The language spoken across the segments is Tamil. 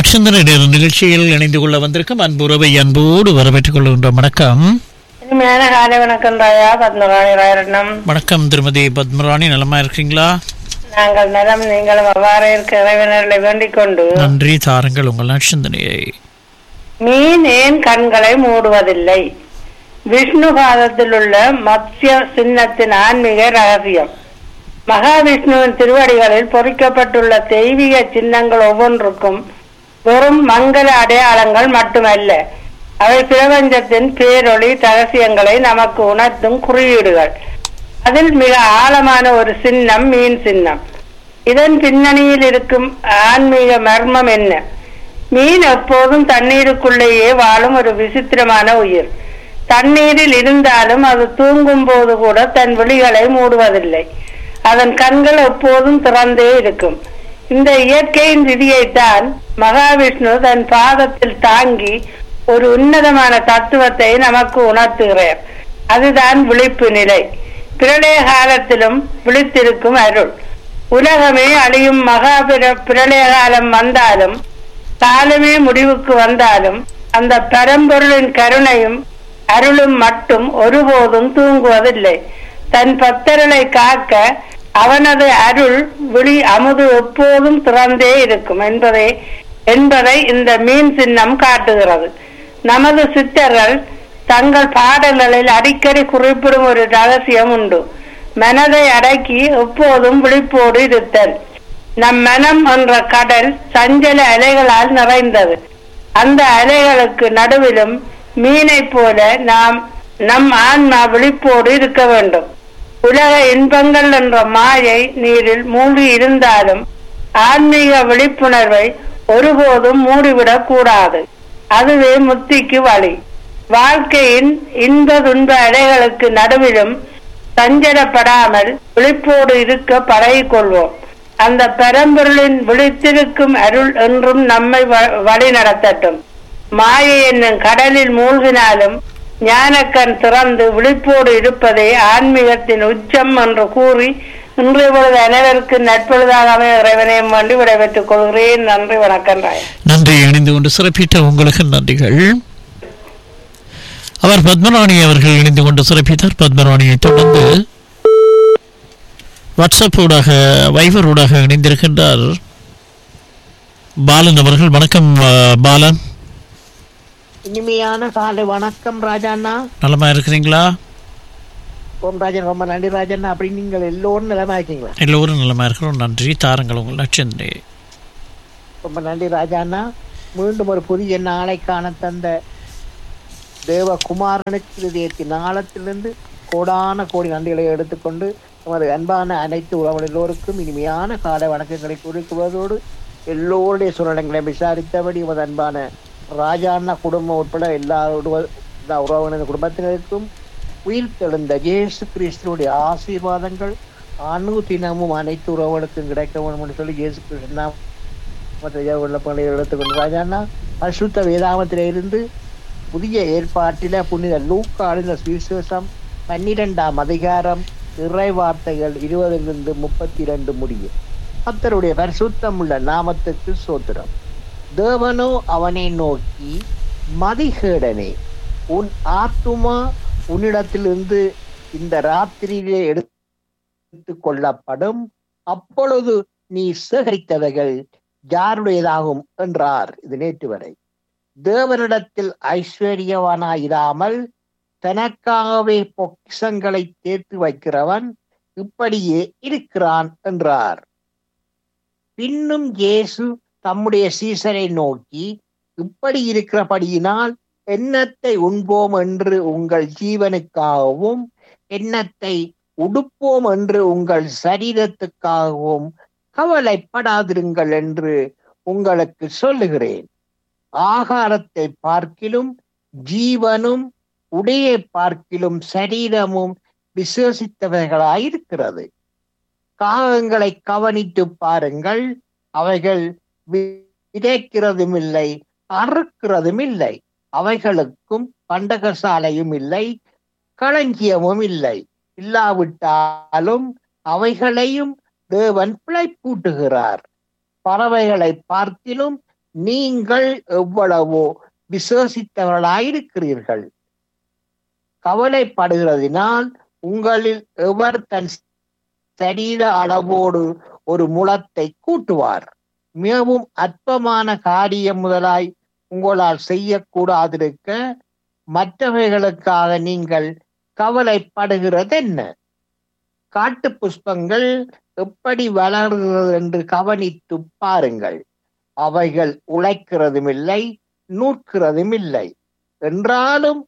நற்சிந்தனை நேர நிகழ்ச்சியில் இணைந்து கொள்ள வந்திருக்கும் அன்புறவை அன்போடு வரவேற்றுக் கொள்கின்ற வணக்கம் இனிமையான காலை வணக்கம் ராயா பத்மராணி ராயரட்னம் வணக்கம் திருமதி பத்மராணி நலமா இருக்கீங்களா நாங்கள் நலம் நீங்களும் அவ்வாறே இருக்க இறைவனர்களை வேண்டிக் கொண்டு நன்றி தாருங்கள் உங்கள் நற்சிந்தனையை மீன் ஏன் கண்களை மூடுவதில்லை விஷ்ணு பாதத்தில் உள்ள மத்ய சின்னத்தின் ஆன்மீக ரகசியம் மகாவிஷ்ணுவின் திருவடிகளில் பொறிக்கப்பட்டுள்ள தெய்வீக சின்னங்கள் ஒவ்வொன்றுக்கும் வெறும் மங்கள அடையாளங்கள் மட்டுமல்ல அவை பிரபஞ்சத்தின் பேரொளி ரகசியங்களை நமக்கு உணர்த்தும் குறியீடுகள் அதில் மிக ஆழமான ஒரு சின்னம் மீன் சின்னம் இதன் பின்னணியில் இருக்கும் ஆன்மீக மர்மம் என்ன மீன் எப்போதும் தண்ணீருக்குள்ளேயே வாழும் ஒரு விசித்திரமான உயிர் தண்ணீரில் இருந்தாலும் அது தூங்கும் போது கூட தன் விழிகளை மூடுவதில்லை அதன் கண்கள் எப்போதும் திறந்தே இருக்கும் இந்த இயற்கையின் விதியைத்தான் மகாவிஷ்ணு தன் பாதத்தில் தாங்கி ஒரு உன்னதமான தத்துவத்தை நமக்கு உணர்த்துகிறார் அதுதான் விழிப்பு நிலை பிரளய காலத்திலும் விழித்திருக்கும் அருள் உலகமே அழியும் மகா பிர- பிரளய காலம் வந்தாலும் காலமே முடிவுக்கு வந்தாலும் அந்த பரம்பொருளின் கருணையும் அருளும் மட்டும் ஒருபோதும் தூங்குவதில்லை தன் பக்தர்களை காக்க அவனது அருள் விழி அமுது எப்போதும் திறந்தே இருக்கும் என்பதை என்பதை இந்த மீன் சின்னம் காட்டுகிறது நமது சித்தர்கள் தங்கள் பாடல்களில் அடிக்கடி குறிப்பிடும் ஒரு ரகசியம் உண்டு மனதை அடக்கி எப்போதும் விழிப்போடு இருத்தல் நம் மனம் என்ற கடல் சஞ்சல அலைகளால் நிறைந்தது அந்த அலைகளுக்கு நடுவிலும் மீனைப் போல நாம் நம் ஆன்மா விழிப்போடு இருக்க வேண்டும் உலக இன்பங்கள் என்ற மாயை நீரில் மூழ்கி இருந்தாலும் ஆன்மீக விழிப்புணர்வை ஒருபோதும் மூடிவிடக் கூடாது அதுவே முத்திக்கு வழி வாழ்க்கையின் இன்ப துன்ப அலைகளுக்கு நடுவிலும் சஞ்சலப்படாமல் விழிப்போடு இருக்க பழகிக் கொள்வோம் அந்த பரம்பொருளின் விழித்திருக்கும் அருள் என்றும் நம்மை வ- வழி நடத்தட்டும் மாயை என்னும் கடலில் மூழ்கினாலும் ஞானக்கண் திறந்து விழிப்போடு இருப்பதே ஆன்மீகத்தின் உச்சம் என்று கூறி இன்றைய பொழுது அனைவருக்கு நட்பொழுதாக அமைய இறைவனையும் வேண்டி விடைபெற்றுக் கொள்கிறேன் நன்றி வணக்கம் ராய் நன்றி இணைந்து கொண்டு சிறப்பித்த உங்களுக்கு நன்றிகள் அவர் பத்மராணி அவர்கள் இணைந்து கொண்டு சிறப்பித்தார் பத்மராணியை தொடர்ந்து வாட்ஸ்அப் ஊடாக வைபர் ஊடாக இணைந்திருக்கின்றார் பாலன் அவர்கள் வணக்கம் ஆ, பாலன் இனிமையான காலை வணக்கம் ராஜாண்ணா நலமா இருக்கிறீங்களா ஓம் ராஜன் ரொம்ப நன்றி ராஜண்ணா அப்படி நீங்கள் எல்லோரும் நிலமா இருக்கீங்களா எல்லோரும் நலமா இருக்கிறோம் நன்றி தாருங்கள் உங்கள் நற்சிந்தனை ரொம்ப நன்றி ராஜாண்ணா மீண்டும் ஒரு புதிய நாளை காண தந்த தேவகுமாரனுக்கு இதயத்தின் ஆழத்திலிருந்து கோடான கோடி நன்றிகளை எடுத்துக்கொண்டு நமது அன்பான அனைத்து உறவுகள் எல்லோருக்கும் இனிமையான காலை வணக்கங்களை குறிக்குவதோடு எல்லோருடைய சூழ்நிலைகளை விசாரித்தபடி உமது அன்பான ராஜாண்ணா குடும்பம் உட்பட எல்லா உறவு- எல்லா உறவினர் குடும்பத்தினருக்கும் உயிர் தெழுந்த இயேசு கிறிஸ்துவுடைய ஆசீர்வாதங்கள் அணு தினமும் அனைத்து உறவுகளுக்கும் கிடைக்க வேண்டும் என்று சொல்லி இயேசு கிருஷ்ணா உள்ள பணியை எடுத்துக்கொண்டு ராஜாண்ணா பரிசுத்த வேதாமத்தில இருந்து புதிய ஏற்பாட்டில புனித லூக்காடின சுவிசேஷம் பன்னிரெண்டாம் அதிகாரம் இறை வார்த்தைகள் இருபதிலிருந்து முப்பத்தி இரண்டு முடியும் கர்த்தருடைய பரிசுத்தம் உள்ள நாமத்துக்கு சோத்திரம் தேவனோ அவனை நோக்கி மதிகேடனே உன் ஆத்துமா உன்னிடத்திலிருந்து இந்த ராத்திரியிலே எடுத்து கொள்ளப்படும் அப்பொழுது நீ சேகரித்தவைகள் யாருடையதாகும் என்றார் இது நேற்று வரை தேவனிடத்தில் ஐஸ்வர்யவானாயிராமல் தனக்காகவே பொக்கிஷங்களை சேர்த்து வைக்கிறவன் இப்படியே இருக்கிறான் என்றார் பின்னும் இயேசு தம்முடைய சீசரை நோக்கி இப்படி இருக்கிறபடியினால் எண்ணத்தை உண்போம் என்று உங்கள் ஜீவனுக்காகவும் எண்ணத்தை உடுப்போம் என்று உங்கள் சரீரத்துக்காகவும் கவலைப்படாதிருங்கள் என்று உங்களுக்கு சொல்லுகிறேன் ஆகாரத்தை பார்க்கிலும் ஜீவனும் உடையை பார்க்கிலும் சரீரமும் விசேஷித்தவைகளாயிருக்கிறது காகங்களை கவனித்து பாருங்கள் அவைகள் வி- விதைக்கிறதும் இல்லை அறுக்கிறதும் இல்லை அவைகளுக்கும் பண்டகசாலையும் இல்லை களஞ்சியமும் இல்லை இல்லாவிட்டாலும் அவைகளையும் தேவன் பிழைப்பூட்டுகிறார் பறவைகளை பார்க்கிலும் நீங்கள் எவ்வளவோ விசுவசித்தவர்களாயிருக்கிறீர்கள் கவலைப்படுகிறதினால் உங்களில் எவர் தன் சரீர அளவோடு ஒரு முளத்தை கூட்டுவார் மிகவும் அற்பமான காரியம் முதலாய் உங்களால் செய்யக்கூடாதிருக்க மற்றவைகளுக்காக நீங்கள் கவலைப்படுகிறது என்ன காட்டு புஷ்பங்கள் எப்படி வளர்கிறது என்று கவனித்து பாருங்கள் அவைகள் உழைக்கிறதும் இல்லை நூற்கிறதும் இல்லை என்றாலும்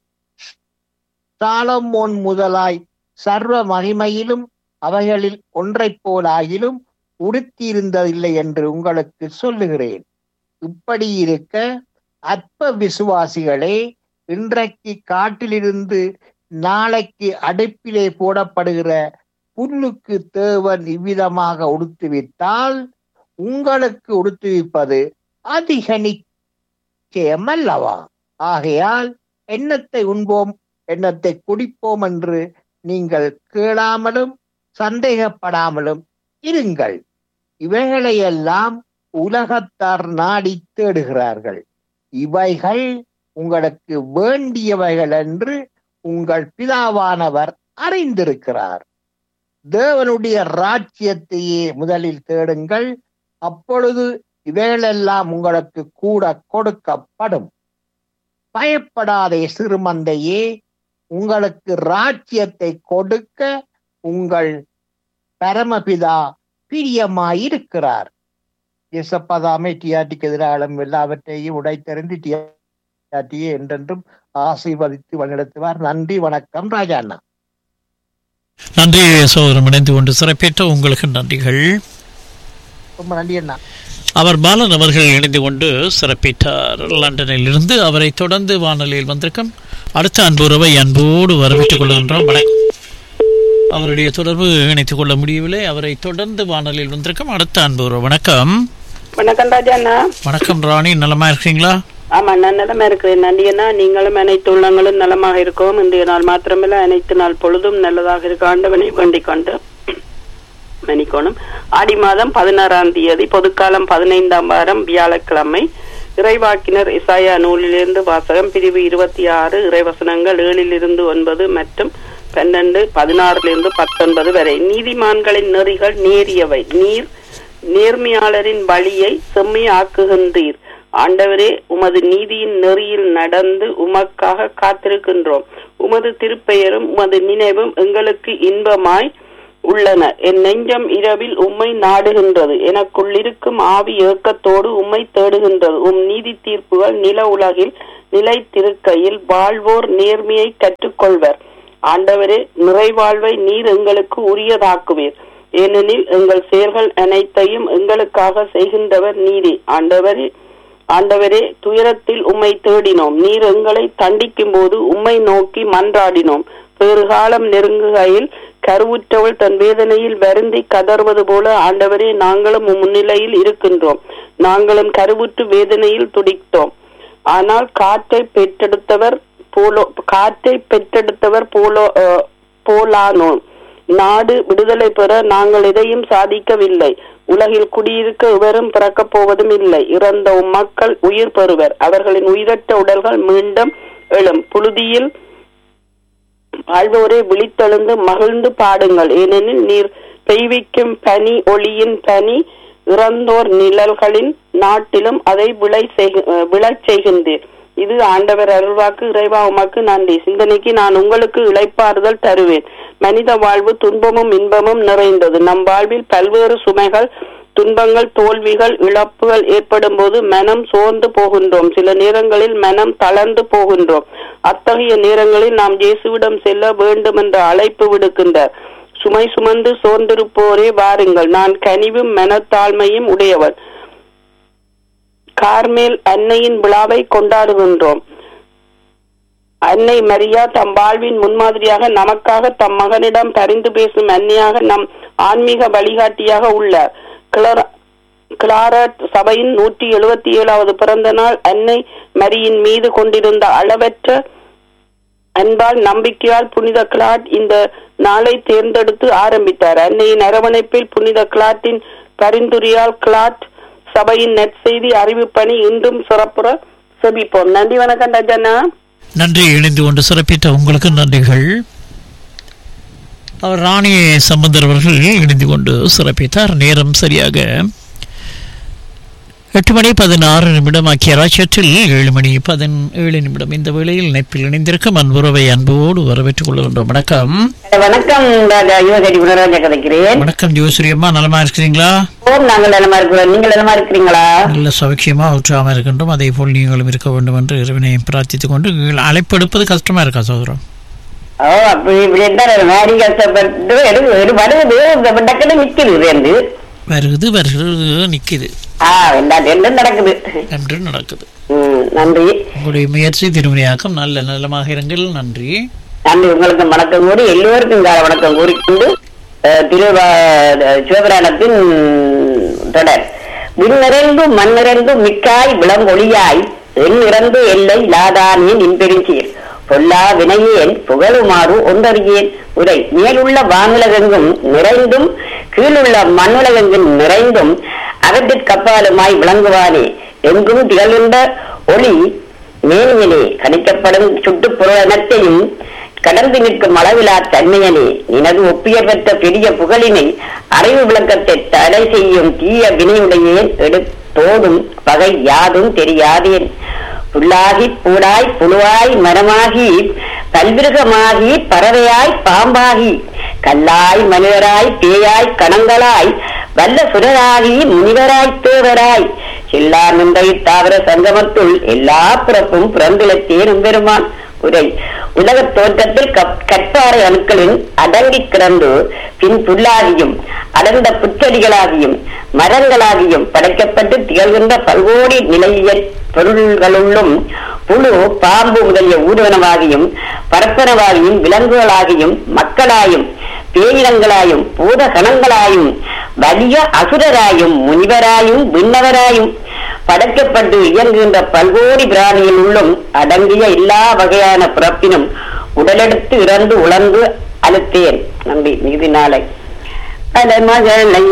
சாலமோன் முதலாய் சர்வ மகிமையிலும் அவைகளில் ஒன்றைப் போலாகிலும் உடுத்தியிருந்ததில்லை என்று உங்களுக்கு சொல்லுகிறேன் இப்படி இருக்க அற்ப விசுவாசிகளே இன்றைக்கு காட்டிலிருந்து நாளைக்கு அடுப்பிலே போடப்படுகிற புல்லுக்கு தேவன் இவ்விதமாக உடுத்துவித்தால் உங்களுக்கு உடுத்துவிப்பது அதிக நிச்சயம் அல்லவா ஆகையால் எண்ணத்தை உண்போம் எண்ணத்தை குடிப்போம் என்று நீங்கள் கேளாமலும் சந்தேகப்படாமலும் இருங்கள் இவைகளையெல்லாம் உலகத்தார் நாடி தேடுகிறார்கள் இவைகள் உங்களுக்கு வேண்டியவைகள் என்று உங்கள் பிதாவானவர் அறிந்திருக்கிறார் தேவனுடைய ராஜ்யத்தையே முதலில் தேடுங்கள் அப்பொழுது இவைகளெல்லாம் உங்களுக்கு கூட கொடுக்கப்படும் பயப்படாதே சிறுமந்தையே உங்களுக்கு ராஜ்யத்தை கொடுக்க உங்கள் பரமபிதா பிரியமாயிருக்கிறார் இயேசப்பதாமே டிஆர்டிக்கு எதிராக எல்லாவற்றையும் உடைத்தெறிந்து டிஆர்டியை என்றென்றும் ஆசீர்வதித்து வழிநடத்துவார் நன்றி வணக்கம் ராஜா அண்ணா நன்றி சோதரம் இணைந்து கொண்டு சிறப்பேற்ற உங்களுக்கு நன்றிகள் ரொம்ப நன்றி அண்ணா அவர் பாலன் அவர்கள் இணைந்து கொண்டு சிறப்பித்தார் லண்டனில் இருந்து அவரை தொடர்ந்து வானொலியில் வந்திருக்கும் அடுத்த அன்புறவை அன்போடு வரவேற்றுக் கொள்கின்றோம் வணக்கம் அவருடைய தொடர்பு இணைத்துக் கொள்ள முடியவில்லை அவரை தொடர்ந்து வானொலியில் வந்திருக்கும் அடுத்த அன்புறவு வணக்கம் வணக்கம் ராஜா அண்ணா வணக்கம் ராணி நலமா இருக்கீங்களா ஆமா நான் நிலமா இருக்கிறேன் நன்றி அண்ணா நீங்களும் அனைத்து உள்ளங்களும் நலமாக இருக்கவும் இன்றைய நாள் மாத்திரமில்ல அனைத்து நாள் பொழுதும் நல்லதாக இருக்க ஆண்டவனை வேண்டிக் கொண்டு மணிக்கோணம் ஆடி மாதம் பதினாறாம் தேதி பொதுக்காலம் பதினைந்தாம் வாரம் வியாழக்கிழமை இறைவாக்கினர் இசாயா நூலிலிருந்து வாசகம் பிரிவு இருபத்தி ஆறு இறைவசனங்கள் ஏழிலிருந்து ஒன்பது மற்றும் பன்னெண்டு பதினாறிலிருந்து பத்தொன்பது வரை நீதிமான்களின் நெறிகள் நேரியவை நீர் நேர்மையாளரின் வழியை செம்மையாக்குகின்றீர் ஆண்டவரே உமது நீதியின் நெறியில் நடந்து உமக்காக காத்திருக்கின்றோம் உமது திருப்பெயரும் உமது நினைவும் எங்களுக்கு இன்பமாய் உள்ளன என் நெஞ்சம் இரவில் உம்மை நாடுகின்றது எனக்குள்ளிருக்கும் ஆவி ஏக்கத்தோடு உம்மை தேடுகின்றது உம் நீதி தீர்ப்புகள் நில உலகில் நிலைத்திருக்கையில் வாழ்வோர் நேர்மையை கற்றுக்கொள்வர் ஆண்டவரே நிறைவாழ்வை நீர் எங்களுக்கு உரியதாக்குவீர் ஏனெனில் எங்கள் செயல்கள் அனைத்தையும் எங்களுக்காக செய்கின்றவர் நீரே ஆண்டவரே ஆண்டவரே துயரத்தில் உம்மை தேடினோம் நீர் எங்களை தண்டிக்கும் போது உம்மை நோக்கி மன்றாடினோம் பெருகாலம் நெருங்குகையில் கருவுற்றவள் தன் வேதனையில் வருந்தி கதறுவது போல ஆண்டவரே நாங்களும் உம் முன்னிலையில் இருக்கின்றோம் நாங்களும் கருவுற்று வேதனையில் துடித்தோம் ஆனால் காற்றை பெற்றெடுத்தவர் போலோ காற்றை பெற்றெடுத்தவர் போலோ அஹ், போலானோம் நாடு விடுதலை பெற நாங்கள் எதையும் சாதிக்கவில்லை உலகில் குடியிருக்க எவரும் பிறக்கப் போவதும் இல்லை இறந்த உம் மக்கள் உயிர் பெறுவர் அவர்களின் உயிரற்ற உடல்கள் மீண்டும் எழும் புழுதியில் வாழ்வோரே விழித்தெழுந்து மகிழ்ந்து பாடுங்கள் ஏனெனில் நீர் பெய்விக்கும் பனி ஒளியின் பனி இறந்தோர் நிழல்களின் நாட்டிலும் அதை விளை செய்க- அஹ் விழச் செய்கின்றீர் இது ஆண்டவர் அருள்வாக்கு இறைவா உமக்கு நன்றி சிந்தனைக்கு நான் உங்களுக்கு இளைப்பாறுதல் தருவேன் மனித வாழ்வு துன்பமும் இன்பமும் நிறைந்தது நம் வாழ்வில் பல்வேறு சுமைகள் துன்பங்கள் தோல்விகள் இழப்புகள் ஏற்படும் போது மனம் சோர்ந்து போகின்றோம் சில நேரங்களில் மனம் தளர்ந்து போகின்றோம் அத்தகைய நேரங்களில் நாம் இயேசுவிடம் செல்ல வேண்டும் என்ற அழைப்பு விடுக்கின்றார் சுமை சுமந்து சோர்ந்திருப்போரே வாருங்கள் நான் கனிவும் மனத்தாழ்மையும் உடையவன் கார்மேல் அன்னையின் விழாவை கொண்டாடுகின்றோம் அன்னை மரியா தம் வாழ்வின் முன்மாதிரியாக நமக்காக தம் மகனிடம் பரிந்து பேசும் அன்னையாக நம் ஆன்மீக வழிகாட்டியாக உள்ளார் கிளர- கிளாரட் சபையின் நூற்றி எழுபத்தி ஏழாவது பிறந்த நாள் அன்னை மரியின் மீது கொண்டிருந்த அளவற்ற அன்பால் நம்பிக்கையால் புனித கிளாட் இந்த நாளை தேர்ந்தெடுத்து ஆரம்பித்தார் அன்னையின் அரவணைப்பில் புனித கிளாட்டின் பரிந்துரையால் கிளாட் சபையின் நற்செய்தி அறிவிப்பணி இன்றும் சிறப்புற செபிப்போம் நன்றி வணக்கம் ராஜண்ணா நன்றி இணைந்து கொண்டு சிறப்பித்த உங்களுக்கு நன்றிகள் அவர் ராணி சம்பந்தர் அவர்கள் இணைந்து கொண்டு சிறப்பித்தார் நேரம் சரியாக எட்டு மணி பதினாறு நிமிடம் ஆக்கிய ராஜ்யத்தில் ஏழு மணி பதினேழு நிமிடம் இந்த வேளையில் இணைப்பில் இணைந்திருக்கும் அன்புறவை அன்போடு வரவேற்றுக் கொள்கின்றோம் வணக்கம் வணக்கம் ராஜா யுவகரி குணராஜா கதைக்கிறேன் வணக்கம் ஜோஸ்ரீ அம்மா நலமா இருக்கிறீங்களா ஓம் நாங்கள் நலமா இருக்கிறோம் நீங்கள் நலமா இருக்கிறீங்களா நல்ல சௌக்கியமா உற்சாகமா இருக்கின்றோம் அதே போல் நீங்களும் இருக்க வேண்டும் என்று இறைவனை பிரார்த்தித்துக் கொண்டு நீங்கள் அழைப்பு எடுப்பது கஷ்டமா இருக்கா சகோதரம் ஓ அப்படி இப்படி என்ன மாதிரி கஷ்டப்பட்டு எடு எடு வருது இந்த டக்குனு நிக்குது ரெண்டு வருகுது வருகிறது நிக்குது ஆ எல்லா ரெண்டும் நடக்குது என்று நடக்குது ம், நன்றி உங்களுடைய முயற்சி திருமணியாக்கம் நல்ல நலமாக இருங்கள் நன்றி நன்றி உங்களுக்கு வணக்கம் கூறி எல்லோருக்கும் கால வணக்கம் கூறிக்கொண்டு அஹ், திருவா சிவபுராணத்தின் தொடர் விண்ணிறந்து மண்ணிறந்து மிக்காய் விளங்கொழியாய் எண்ணிறந்து எல்லை இலாதானே நின்பெருஞ்சீர் பொல்லா வினையேன் புகழுமாறு ஒன்றறியேன் உரை மேலுள்ள வானுலகெங்கும் நிறைந்தும் கீழுள்ள மண்ணுலகெங்கும் நிறைந்தும் அகத்திற்கப்பாலுமாய் விளங்குவானே எங்கும் திகழ்கின்ற ஒளி மேனியனே கணிக்கப்படும் சுட்டுப்புறத்தையும் கடந்து நிற்கும் அளவிலா தன்மையனே நினது ஒப்பியர் பெற்ற பெரிய புகழினை அறிவு விளக்கத்தை தடை செய்யும் தீய வினையுடையேன் எடுத்தோடும் பகை யாதும் தெரியாதேன் புல்லாகி பூடாய் புழுவாய் மரமாகி பல்விருகமாகி பறவையாய் பாம்பாகி கல்லாய் மனிதராய் பேயாய் கணங்களாய் வல்ல சுரராகி முனிவராய் தேவராய் எல்லா நின்றை தாவர சங்கமத்துள் எல்லா பிறப்பும் பிறந்திலத்தேனும் பெருமான் உரை உலகத் தோற்றத்தில் கப்- கற்பாறை அணுக்களின் அடங்கி கிடந்து பின் புல்லாகியும் அடர்ந்த புற்றடிகளாகியும் மரங்களாகியும் படைக்கப்பட்டு திகழ்கின்ற பல்கோடி நிலையியற் பொருள்களுள்ளும் புழு பாம்பு முதலிய ஊர்வனவாகியும் பரப்பனவாகியும் விலங்குகளாகியும் மக்களாயும் பேயினங்களாயும் பூத கணங்களாயும் வலிய அசுரராயும் முனிவராயும் விண்ணவராயும் படைக்கப்பட்டு இயங்குகின்ற பல்கோடி பிராணியில் உள்ளும் அடங்கிய எல்லா வகையான பிறப்பினும் உடலெடுத்து இறந்து உழந்து அழுத்தேன் நம்பி மீதி நாளை மலைமகளை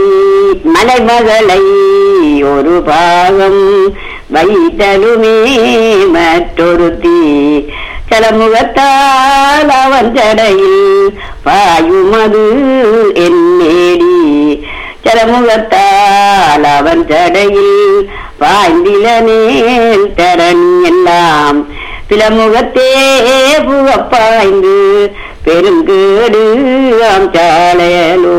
மலைமகளை ஒரு பாகம் வைத்தலுமே மற்றொருத்தி சலமுகத்தால் அவன் ஜடையில் பாயுமது என்னேடி சரமுகத்தால் அவன் ஜடையில் பாய்ந்திலனேல் தரணி எல்லாம் பிலமுகத்தே புகப்பாய்ந்து பெருங்கேடு ஆம் சாலையலோ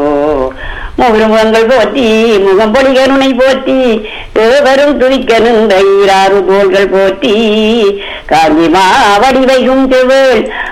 முகங்கள் போற்றி முகம் பொடி கருணை போற்றி ஏவரும் துதிக்க நின்ற ஈராறு தோள்கள் போற்றி காஞ்சி மாவடி வைகும் செவ்வேள்